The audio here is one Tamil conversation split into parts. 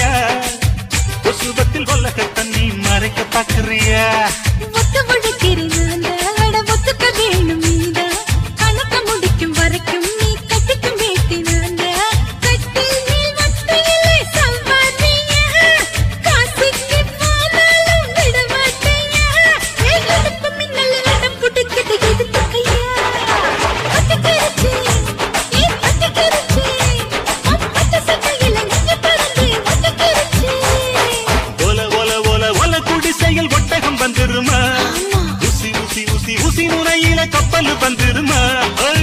பாக்குறியா கொசுபத்தில் கொல்லக்க தண்ணி மறைக்க பாக்குறியா ஒத்து உழைக்கிறேன் நான் அட ஒத்துக்க வேணும் நீதான் கணக்க முடிக்கும் வரைக்கும் நீ கட்டிக்கும் வேட்டி நான் கட்டில் மேல் மத்தியிலே சம்பாதியா காசுக்கு போனாலும் விட மாட்டியா ஏகத்துக்கு மின்னல் இடம் புட்டுக்கிட்டு எதுக்குக்கையா ஒத்துக்கிருச்சு ஏ ஒத்துக்கிருச்சு ஒப்பட்ட சட்டையில நெஞ்சு பறந்து ஒத்துக்கிருச்சு ஒல ஒல ஒல ஒல குடிசையில் ஒட்டகம் வந்துருமா ஆமா. உசி உசி உசி உசி முறையில கப்பல் வந்துருமா ஐ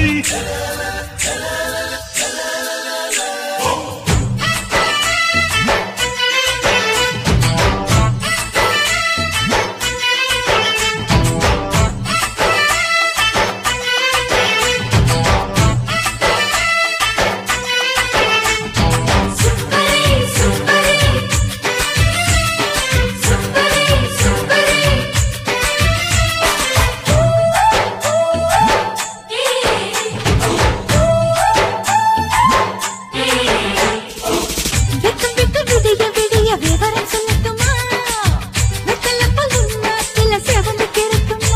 சூப்பரே சூப்பரே சூப்பரே சூப்பரே வெக்கம் விட்டு விடிய விடிய விவரம் சொல்லட்டுமா வெத்தல பல்லுன்னா சில செவந்து கிறுக்குமா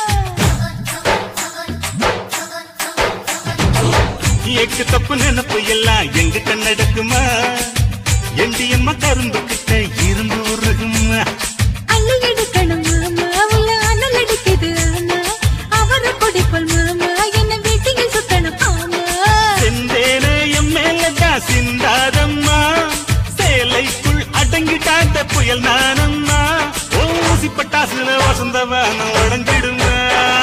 எக்கு தப்பு நினப்பு எல்லாம் எங்க கண்ணடக்குமா எண்டியம்மா கரும்பு கிட்ட இரும்பு உருகுமா அள்ளி எடுக்கணும் மாமா உள்ள அனல் அடிக்குது ஆனா அவரை கொடிப்பல் மாமா என்ன வீட்டில் சுத்தணும் ஆமா செந்தேனே என் மேலதான் சிந்தாதம்மா சேலைக்குள் அடங்கிட்டாந்த புயல் நானம்மா ஊசி பட்டாசுல வசந்தவானம் உடஞ்சிடுமா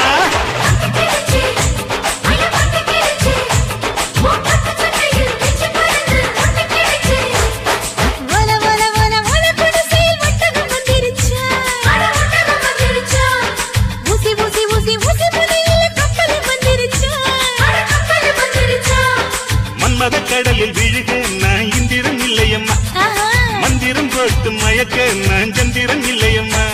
வல வல வல வல குடிசையில் ஒட்டகம் வந்துருச்சா ஊசி ஊசி ஊசி ஊசி முனையில கப்பல் வந்துருச்சா மன்மத கடலில் விழுக நான் இந்திரன் இல்லையம்மா ஆஹா மந்திரம் போட்டு மயக்க நான் சந்திரன் இல்லையம்மா